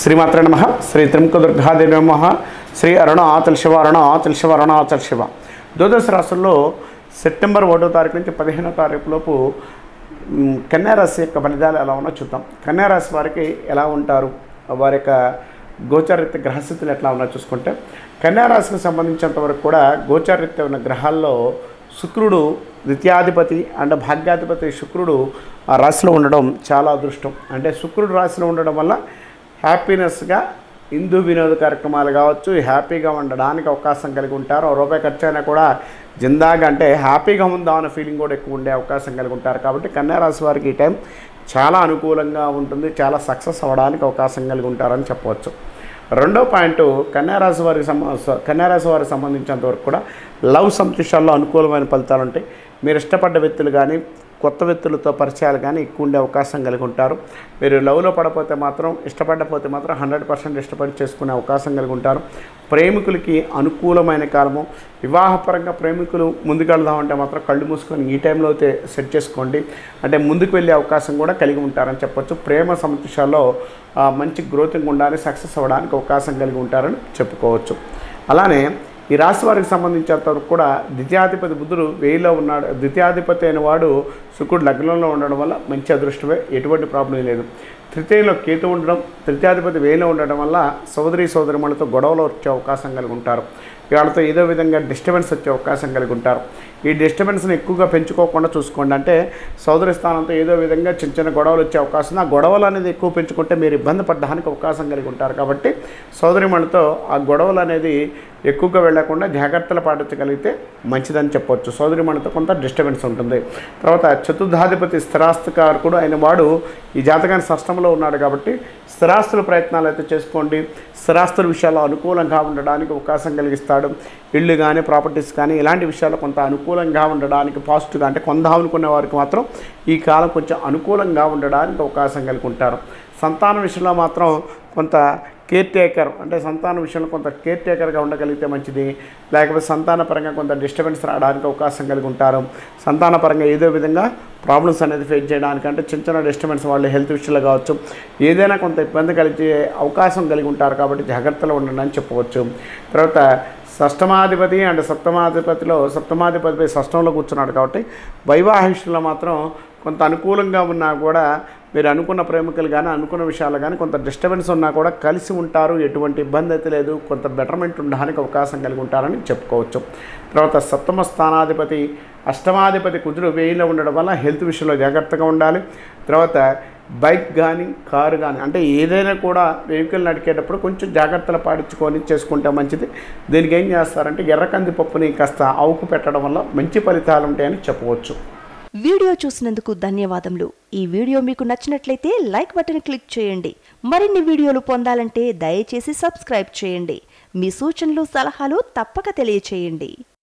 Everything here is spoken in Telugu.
శ్రీమాత్ర నమ శ్రీ త్రిముఖ దుర్గాదేవి నమ శ్రీ అరుణ ఆతల్ శివ అరుణ ఆతల్ శివ అరుణ ఆతల్ శివ ద్వాదశ రాశుల్లో సెప్టెంబర్ ఒకటో తారీఖు నుంచి పదిహేనో తారీఖు లోపు మ్, కన్యా రాశి యొక్క ఫలితాలు ఎలా ఉన్నో చూద్దాం కన్యా రాశి వారికి ఎలా ఉంటారు వారి యొక్క గోచారిత్య గ్రహస్థితులు ఎట్లా ఉన్నాయో చూసుకుంటే కన్యా రాశికి సంబంధించినంత వరకు కూడా గోచారిత్య ఉన్న గ్రహాల్లో శుక్రుడు ద్వితీయాధిపతి అండ్ భాగ్యాధిపతి శుక్రుడు ఆ రాశిలో ఉండడం చాలా అదృష్టం అంటే శుక్రుడు రాశిలో ఉండడం వల్ల హ్యాపీనెస్గా హిందూ వినోద కార్యక్రమాలు కావచ్చు హ్యాపీగా ఉండడానికి అవకాశం కలిగి ఉంటారు ఓ రూపాయి ఖర్చు అయినా కూడా జిందాగా అంటే హ్యాపీగా ఉందాం అనే ఫీలింగ్ కూడా ఎక్కువ ఉండే అవకాశం కలిగి ఉంటారు కాబట్టి కన్యా రాశి వారికి ఈ టైం చాలా అనుకూలంగా ఉంటుంది చాలా సక్సెస్ అవ్వడానికి అవకాశం కలిగి ఉంటారని చెప్పవచ్చు రెండో పాయింట్ కన్యారాశి వారికి సంబ స- కన్యారాశి వారికి సంబంధించినంత వరకు కూడా లవ్ సంతృష్టాల్లో అనుకూలమైన ఫలితాలు ఉంటాయి మీరు ఇష్టపడ్డ వ్యక్తులు కానీ కొత్త వ్యక్తులతో పరిచయాలు కానీ ఎక్కువ ఉండే అవకాశం కలిగి ఉంటారు మీరు లవ్లో పడపోతే మాత్రం ఇష్టపడకపోతే మాత్రం హండ్రెడ్ పర్సెంట్ ఇష్టపడి చేసుకునే అవకాశం కలిగి ఉంటారు ప్రేమికులకి అనుకూలమైన కాలము వివాహపరంగా ప్రేమికులు ముందుకెళ్దామంటే మాత్రం కళ్ళు మూసుకొని ఈ టైంలో అయితే సెట్ చేసుకోండి అంటే ముందుకు వెళ్ళే అవకాశం కూడా కలిగి ఉంటారని చెప్పొచ్చు ప్రేమ సంతోషాల్లో ఆ, మంచి గ్రోతింగ్ ఉండాలని సక్సెస్ అవ్వడానికి అవకాశం కలిగి ఉంటారని చెప్పుకోవచ్చు అలానే ఈ రాశి వారికి సంబంధించినంత వరకు కూడా ద్వితీయాధిపతి బుధుడు వేయిలో ఉన్నాడు ద్వితీయాధిపతి అయిన వాడు శుక్రుడు లగ్నంలో ఉండడం వల్ల మంచి అదృష్టమే ఎటువంటి ప్రాబ్లం లేదు తృతీయలో కేతు ఉండడం తృతీయాధిపతి వేయిలో ఉండడం వల్ల సోదరి సోదరిమణులతో గొడవలు వచ్చే అవకాశం కలిగి ఉంటారు వాళ్ళతో ఏదో విధంగా డిస్టర్బెన్స్ వచ్చే అవకాశం కలిగి ఉంటారు ఈ డిస్టర్బెన్స్ని ఎక్కువగా పెంచుకోకుండా చూసుకోండి అంటే సోదరి స్థానంతో ఏదో విధంగా చిన్న చిన్న గొడవలు వచ్చే అవకాశం ఉంది. ఆ గొడవలు అనేది ఎక్కువ పెంచుకుంటే మీరు ఇబ్బంది పడడానికి అవకాశం కలిగి ఉంటారు కాబట్టి సోదరిమణితో ఆ గొడవలు అనేది ఎక్కువగా వెళ్లకుండా జాగ్రత్తలు పాటించగలిగితే మంచిదని చెప్పొచ్చు సోదరిమణితో కొంత డిస్టర్బెన్స్ ఉంటుంది తర్వాత చతుర్థాధిపతి స్థిరాస్తికారకుడు అయిన వాడు ఈ జాతకాన్ని షష్టంలో ఉన్నాడు కాబట్టి స్థిరాస్తుల ప్రయత్నాలు అయితే చేసుకోండి స్థిరాస్తుల విషయాల్లో అనుకూలంగా ఉండడానికి అవకాశం కలిగిస్తాడు ఇళ్ళు కానీ ప్రాపర్టీస్ కానీ ఇలాంటి విషయాల్లో కొంత అనుకూలంగా ఉండడానికి పాజిటివ్గా అంటే కొందాం అనుకునే వారికి మాత్రం ఈ కాలం కొంచెం అనుకూలంగా ఉండడానికి అవకాశం కలిగి ఉంటారు సంతానం విషయంలో మాత్రం కొంత కేర్ టేకర్ అంటే సంతాన విషయంలో కొంత కేర్ టేకర్గా ఉండగలిగితే మంచిది లేకపోతే సంతానపరంగా కొంత డిస్టర్బెన్స్ రావడానికి అవకాశం కలిగి ఉంటారు సంతానపరంగా ఏదో విధంగా ప్రాబ్లమ్స్ అనేది ఫేస్ చేయడానికి అంటే చిన్న చిన్న డిస్టర్బెన్స్ వాళ్ళ హెల్త్ విషయంలో కావచ్చు ఏదైనా కొంత ఇబ్బంది కలిగే అవకాశం కలిగి ఉంటారు కాబట్టి జాగ్రత్తలో ఉండండి అని చెప్పవచ్చు తర్వాత షష్టమాధిపతి అండ్ సప్తమాధిపతిలో సప్తమాధిపతిపై షష్టంలో కూర్చున్నాడు కాబట్టి వైవాహిష్యంలో మాత్రం కొంత అనుకూలంగా ఉన్నా కూడా మీరు అనుకున్న ప్రేమికులు కానీ అనుకున్న విషయాలు కానీ కొంత డిస్టర్బెన్స్ ఉన్నా కూడా కలిసి ఉంటారు ఎటువంటి ఇబ్బంది అయితే లేదు కొంత బెటర్మెంట్ ఉండడానికి అవకాశం కలిగి ఉంటారని చెప్పుకోవచ్చు తర్వాత సప్తమ స్థానాధిపతి అష్టమాధిపతి కుదురు వేయిలో ఉండడం వల్ల హెల్త్ విషయంలో జాగ్రత్తగా ఉండాలి తర్వాత బైక్ కానీ కారు కానీ అంటే ఏదైనా కూడా వెహికల్ నడికేటప్పుడు కొంచెం జాగ్రత్తలు పాటించుకొని చేసుకుంటే మంచిది దీనికి ఏం చేస్తారంటే ఎర్ర కందిపప్పుని కాస్త ఆవుకు పెట్టడం వల్ల మంచి ఫలితాలు ఉంటాయని చెప్పవచ్చు వీడియో చూసినందుకు ధన్యవాదములు ఈ వీడియో మీకు నచ్చినట్లయితే లైక్ బటన్ క్లిక్ చేయండి మరిన్ని వీడియోలు పొందాలంటే దయచేసి సబ్స్క్రైబ్ చేయండి మీ సూచనలు సలహాలు తప్పక తెలియచేయండి